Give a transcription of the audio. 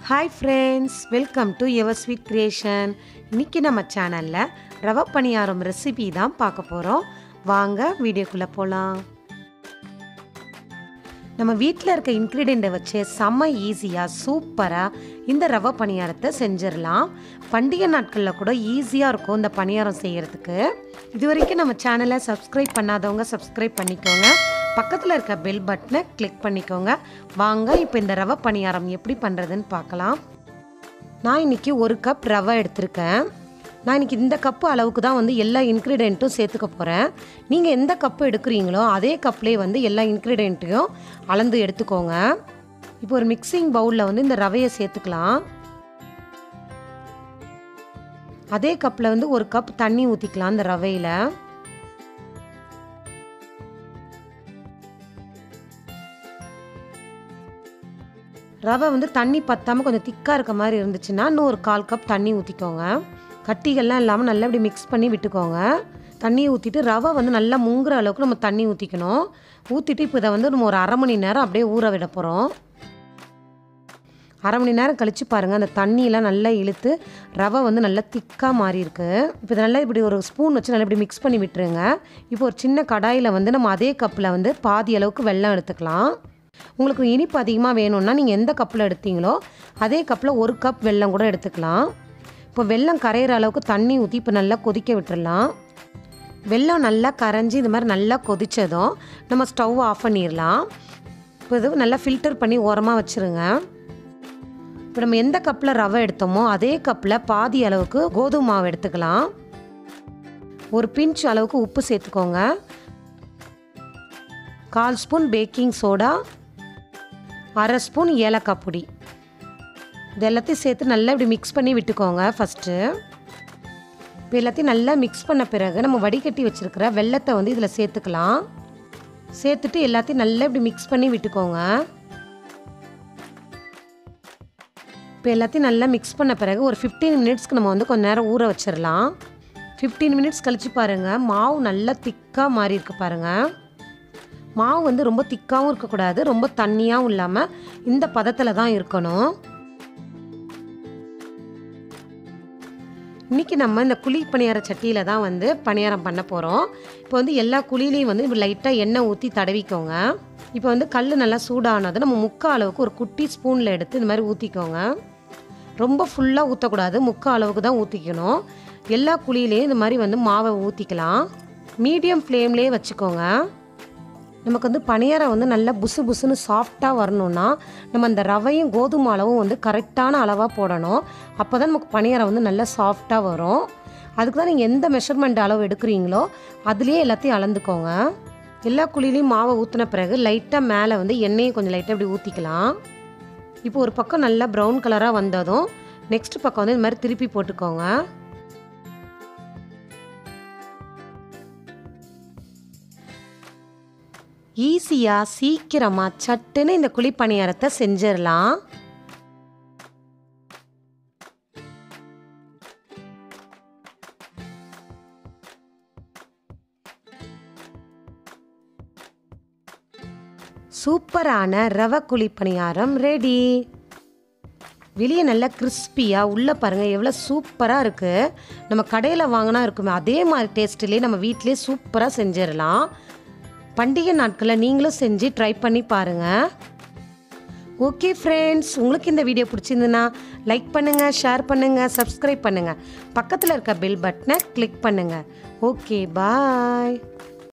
hi friends welcome to our sweet creation இன்னைக்கு நம்ம சேனலில் ரவை பணியாரம் ரெசிபி தான் பார்க்க போகிறோம் வாங்க வீடியோக்குள்ளே போகலாம் நம்ம வீட்டில் இருக்க இன்க்ரீடியண்ட்டை வச்சு செம்ம ஈஸியாக சூப்பராக இந்த ரவை பணியாரத்தை செஞ்சிடலாம் பண்டிகை நாட்களில் கூட ஈஸியாக இருக்கும் இந்த பணியாரம் செய்கிறதுக்கு இது வரைக்கும் நம்ம சேனலை சப்ஸ்கிரைப் பண்ணாதவங்க சப்ஸ்கிரைப் பண்ணிக்கோங்க பக்கத்தில் இருக்க பெல் பட்டனை கிளிக் பண்ணிக்கோங்க வாங்க இப்போ இந்த ரவை பணியாரம் எப்படி பண்ணுறதுன்னு பார்க்கலாம் நான் இன்றைக்கி ஒரு கப் ரவை எடுத்திருக்கேன் நான் இன்றைக்கி இந்த கப்பு அளவுக்கு தான் வந்து எல்லா இன்க்ரீடியண்ட்டும் சேர்த்துக்க போகிறேன் நீங்கள் எந்த கப்பு எடுக்கிறீங்களோ அதே கப்லேயே வந்து எல்லா இன்க்ரீடியண்ட்டையும் அளந்து எடுத்துக்கோங்க இப்போ ஒரு மிக்சிங் பவுலில் வந்து இந்த ரவையை சேர்த்துக்கலாம் அதே கப்பில் வந்து ஒரு கப் தண்ணி ஊற்றிக்கலாம் இந்த ரவையில் ரவை வந்து தண்ணி பத்தாமல் கொஞ்சம் திக்காக இருக்க மாதிரி இருந்துச்சுன்னா இன்னும் ஒரு கால் கப் தண்ணி ஊற்றிக்கோங்க கட்டிகள்லாம் இல்லாமல் நல்லா இப்படி மிக்ஸ் பண்ணி விட்டுக்கோங்க தண்ணியை ஊற்றிட்டு ரவை வந்து நல்லா முங்குற அளவுக்கு நம்ம தண்ணி ஊற்றிக்கணும் ஊற்றிட்டு இப்போ இதை வந்து நம்ம ஒரு அரை மணி நேரம் அப்படியே ஊற விட போகிறோம் அரை மணி நேரம் கழித்து பாருங்கள் அந்த தண்ணியெலாம் நல்லா இழுத்து ரவை வந்து நல்லா திக்காக மாறி இருக்கு இப்போ இதை நல்லா இப்படி ஒரு ஸ்பூன் வச்சு நல்லா இப்படி மிக்ஸ் பண்ணி விட்டுருங்க இப்போ ஒரு சின்ன கடாயில் வந்து நம்ம அதே கப்பில் வந்து பாதி அளவுக்கு வெல்லம் எடுத்துக்கலாம் உங்களுக்கு இனிப்பு அதிகமாக வேணும்னா நீங்கள் எந்த கப்பில் எடுத்தீங்களோ அதே கப்பில் ஒரு கப் வெல்லம் கூட எடுத்துக்கலாம் இப்போ வெல்லம் கரையிற அளவுக்கு தண்ணி ஊற்றி இப்போ நல்லா கொதிக்க விட்டுறலாம் வெல்லம் நல்லா கரைஞ்சி இது மாதிரி நல்லா கொதித்ததும் நம்ம ஸ்டவ் ஆஃப் பண்ணிடலாம் இப்போ இது நல்லா ஃபில்டர் பண்ணி ஓரமாக வச்சுருங்க இப்போ நம்ம எந்த கப்பில் ரவை எடுத்தோமோ அதே கப்பில் பாதி அளவுக்கு கோதுமை மாவு எடுத்துக்கலாம் ஒரு பிஞ்ச் அளவுக்கு உப்பு சேர்த்துக்கோங்க கால் ஸ்பூன் பேக்கிங் சோடா அரை ஸ்பூன் ஏலக்காய் பொடி இது எல்லாத்தையும் சேர்த்து நல்லா இப்படி மிக்ஸ் பண்ணி விட்டுக்கோங்க ஃபஸ்ட்டு இப்போ எல்லாத்தையும் நல்லா மிக்ஸ் பண்ண பிறகு நம்ம வடிகட்டி வச்சுருக்கிற வெள்ளத்தை வந்து இதில் சேர்த்துக்கலாம் சேர்த்துட்டு எல்லாத்தையும் நல்லா இப்படி மிக்ஸ் பண்ணி விட்டுக்கோங்க இப்போ எல்லாத்தையும் நல்லா மிக்ஸ் பண்ண பிறகு ஒரு ஃபிஃப்டீன் மினிட்ஸ்க்கு நம்ம வந்து கொஞ்சம் நேரம் ஊற வச்சிடலாம் ஃபிஃப்டீன் மினிட்ஸ் கழித்து பாருங்கள் மாவு நல்லா திக்காக மாறி இருக்கு பாருங்கள் மாவு வந்து ரொம்ப திக்காகவும் இருக்கக்கூடாது ரொம்ப தண்ணியாகவும் இல்லாமல் இந்த பதத்தில் தான் இருக்கணும் இன்றைக்கி நம்ம இந்த குழி பணியார சட்டியில் தான் வந்து பணியாரம் பண்ண போகிறோம் இப்போ வந்து எல்லா குழிலையும் வந்து இப்படி லைட்டாக எண்ணெய் ஊற்றி தடவிக்கோங்க இப்போ வந்து கல் நல்லா சூடானது நம்ம முக்கால் அளவுக்கு ஒரு குட்டி ஸ்பூனில் எடுத்து இந்த மாதிரி ஊற்றிக்கோங்க ரொம்ப ஃபுல்லாக ஊற்றக்கூடாது முக்கால் அளவுக்கு தான் ஊற்றிக்கணும் எல்லா குழியிலையும் இந்த மாதிரி வந்து மாவை ஊற்றிக்கலாம் மீடியம் ஃப்ளேம்லேயே வச்சுக்கோங்க நமக்கு வந்து பணியாரம் வந்து நல்லா புசு புசுன்னு சாஃப்டாக வரணும்னா நம்ம அந்த ரவையும் கோதுமை அளவும் வந்து கரெக்டான அளவாக போடணும் அப்போ தான் நமக்கு பணியாரம் வந்து நல்லா சாஃப்டாக வரும் அதுக்கு தான் நீங்கள் எந்த மெஷர்மெண்ட் அளவு எடுக்கிறீங்களோ அதுலேயே எல்லாத்தையும் அளந்துக்கோங்க எல்லா குழிலையும் மாவை ஊற்றின பிறகு லைட்டாக மேலே வந்து எண்ணெயை கொஞ்சம் லைட்டாக இப்படி ஊற்றிக்கலாம் இப்போ ஒரு பக்கம் நல்லா ப்ரௌன் கலராக வந்ததும் நெக்ஸ்ட் பக்கம் வந்து இந்த மாதிரி திருப்பி போட்டுக்கோங்க ஈஸியாக சீக்கிரமாக சட்டுன்னு இந்த குழி பணியாரத்தை செஞ்சிடலாம் சூப்பரான ரவை குழி பணியாரம் ரெடி வெளியே நல்லா கிறிஸ்பியாக உள்ளே பாருங்கள் எவ்வளோ சூப்பராக இருக்குது நம்ம கடையில் வாங்கினா இருக்குமே அதே மாதிரி டேஸ்ட்லேயே நம்ம வீட்டிலே சூப்பராக செஞ்சிடலாம் பண்டிகை நாட்களில் நீங்களும் செஞ்சு ட்ரை பண்ணி பாருங்கள் ஓகே ஃப்ரெண்ட்ஸ் உங்களுக்கு இந்த வீடியோ பிடிச்சிருந்துன்னா லைக் பண்ணுங்கள் ஷேர் பண்ணுங்கள் சப்ஸ்கிரைப் பண்ணுங்கள் பக்கத்தில் இருக்க பெல் பட்டனை கிளிக் பண்ணுங்கள் ஓகே பாய்